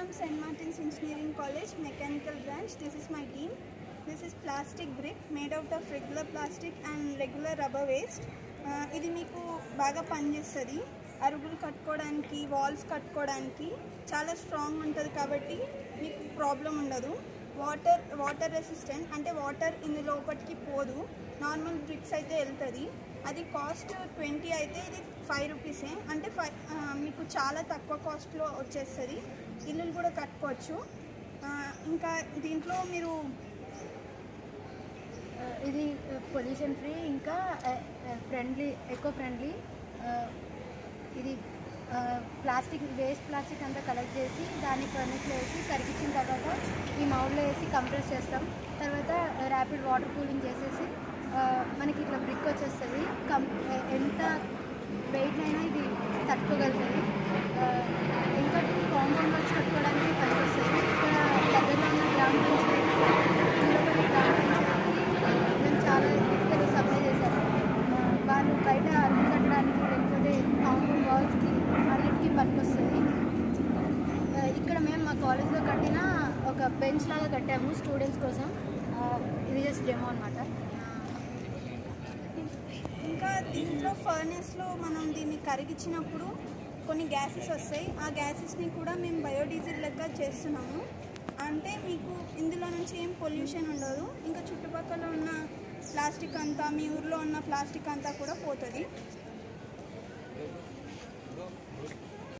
from St. Martin's Engineering College, Mechanical Branch. This is my team. This is plastic brick made out of regular plastic and regular rubber waste. Uh, ఇది మీకు బాగా పనిచేస్తుంది అరుగులు కట్టుకోవడానికి walls కట్టుకోవడానికి చాలా strong ఉంటుంది కాబట్టి మీకు ప్రాబ్లం ఉండదు వాటర్ వాటర్ రెసిస్టెంట్ అంటే వాటర్ ఇందు లోపలికి పోదు నార్మల్ బ్రిక్స్ అయితే వెళ్తుంది అది కాస్ట్ ట్వంటీ అయితే ఇది ఫైవ్ రూపీసే అంటే ఫైవ్ మీకు చాలా తక్కువ కాస్ట్లో వచ్చేస్తుంది ఇల్లులు కూడా కట్టుకోవచ్చు ఆ, ఇంకా దీంట్లో మీరు ఆ, ఇది పొల్యూషన్ ఫ్రీ ఇంకా ఫ్రెండ్లీ ఎకో ఫ్రెండ్లీ ఇది ప్లాస్టిక్ వేస్ట్ ప్లాస్టిక్ అంతా కలెక్ట్ చేసి దాన్ని ఫర్నెస్లో వేసి కరిగించిన తర్వాత ఈ మౌడ్లో వేసి కంప్రెస్ చేస్తాం తర్వాత ర్యాపిడ్ వాటర్ కూలింగ్ చేసేసి ఆ, మనకి ఇట్లా బ్రిక్ వచ్చేస్తుంది కం ఎంత వెయిట్ అయినా ఇది తట్టుకోగలుగుతుంది ఆ, ఇంకా కాంపౌండ్ వాల్స్ కట్టుకోవడానికి పనికొస్తుంది ఇక్కడ దగ్గరలో ఉన్న గ్రామ పంచాయతీ దూరపల్లి గ్రామ పంచాయతీకి మేము చాలా ఇటుకలు సప్లై చేశాము ఆ, వాళ్ళు బయట అల్లు కట్టడానికి లేకపోతే కాంపౌండ్ వాల్స్కి అన్నిటికీ పనికొస్తుంది ఆ, ఇక్కడ మేము మా కాలేజ్లో కట్టిన ఒక బెంచ్ లాగా కట్టాము స్టూడెంట్స్ కోసం ఆ, ఇది జస్ట్ డెమో అనమాట ఇంకా దీంట్లో ఫర్నెస్లో మనం దీన్ని కరిగించినప్పుడు కొన్ని గ్యాసెస్ వస్తాయి ఆ గ్యాసెస్ని కూడా మేము బయోడీజిల్ లెక్క చేస్తున్నాము అంటే మీకు ఇందులో నుంచి ఏం పొల్యూషన్ ఉండదు ఇంకా చుట్టుపక్కల ఉన్న ప్లాస్టిక్ అంతా మీ ఊర్లో ఉన్న ప్లాస్టిక్ అంతా కూడా పోతుంది